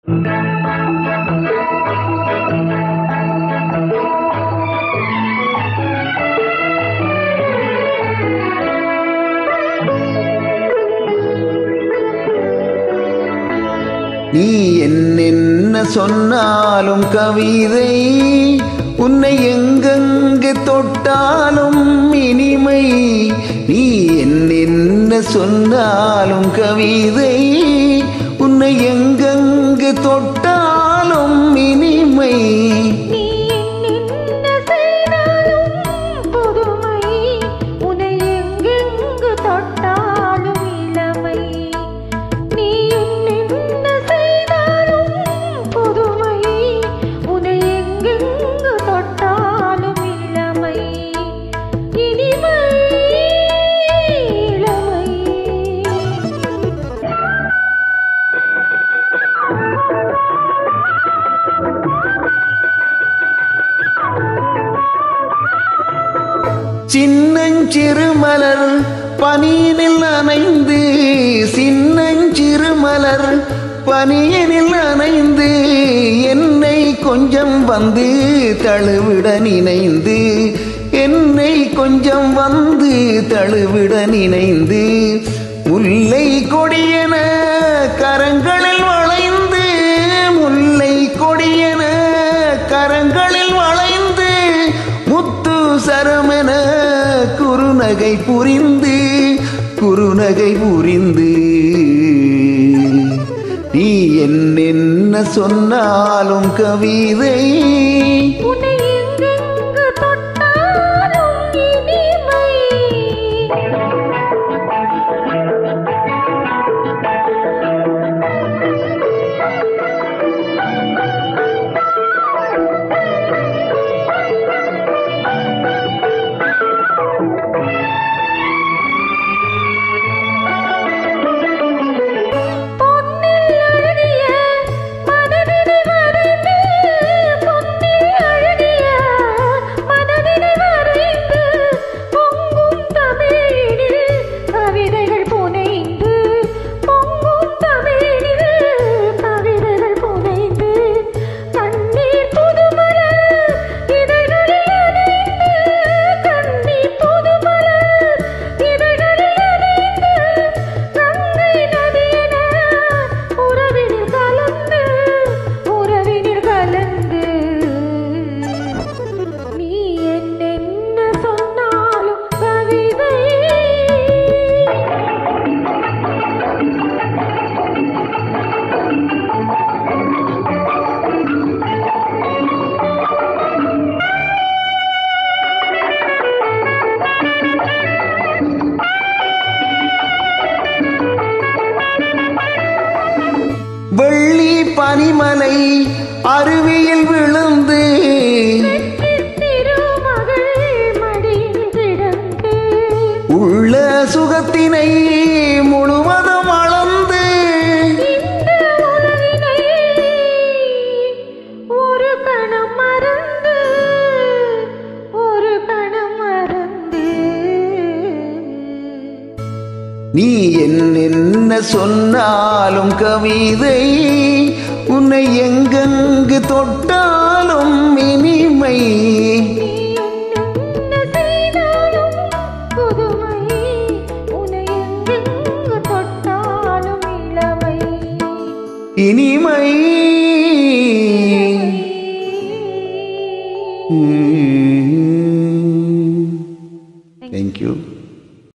நீ என்னென்ன சொன்னாலும் கவிதை உன்னை எங்கெங்கு தொட்டாலும் இனிமை நீ என்னென்ன சொன்னாலும் கவிதை உன்னை எங்கெங்கு தொட்டாலும் இனிமை நீ என்ன செய்தாலும் புதுமை உன்னை எங்கெங்கு தொட்டாலும் இளமை நீ என்ன செய்தாலும் புதுமை உன்னை எங்கெங்கு தொட்டாலும் இளமை இனிமை இளமை சின்னஞ்சிறு மலர் பனியினில் அணைந்து சின்னஞ்சிறு மலர் பனியினில் அணைந்து என்னை கொஞ்சம் வந்து தழுவிட நினைந்து என்னை கொஞ்சம் வந்து தழுவிட நினைந்து முல்லை கொடியன கரங்களில் வளைந்து முல்லை கொடியன கரங்களில் வளைந்து முத்து சரமென குறுநகை புரிந்து குறுநகை புரிந்து நீ என்னென்ன சொன்னாலும் கவிதை உன்னை எங்கெங்கு தொட்டாலும் இனிமை பொன்னில் அழகிய மனதினை வரைந்து பொன்னில் அழகிய மனதினை வரைந்து பொங்கும் தமிழினில் கவிதைகள் புனைந்து பொங்கும் தமிழினில் கவிதைகள் புனைந்து கண்ணீர் புதுமலர் இதழ்களில் அணைந்து கண்ணீர் புதுமலர் இதழ்களில் அணைந்து கங்கை நதியென உறவினில் கலந்து உறவினில் கலந்து நீ என்னென்ன சொன்னாலும் கவிதை வெள்ளி பனிமலை அருவியில் விழுந்து திருமகள் மடியில் கிடந்து உள்ள சுகத்தினை முழுவதும் அளந்து இந்த உலகினை ஒரு கணம் மறந்து ஒரு கணம் மறந்து நீ என்னென்ன சொன்னாலும் கவிதை உன்னை எங்கெங்கு தொட்டாலும் இனிமை நீ என்ன செய்தாலும் புதுமை உன்னை எங்கெங்கு தொட்டாலும் இளமை இனிமை தேங்க்யூ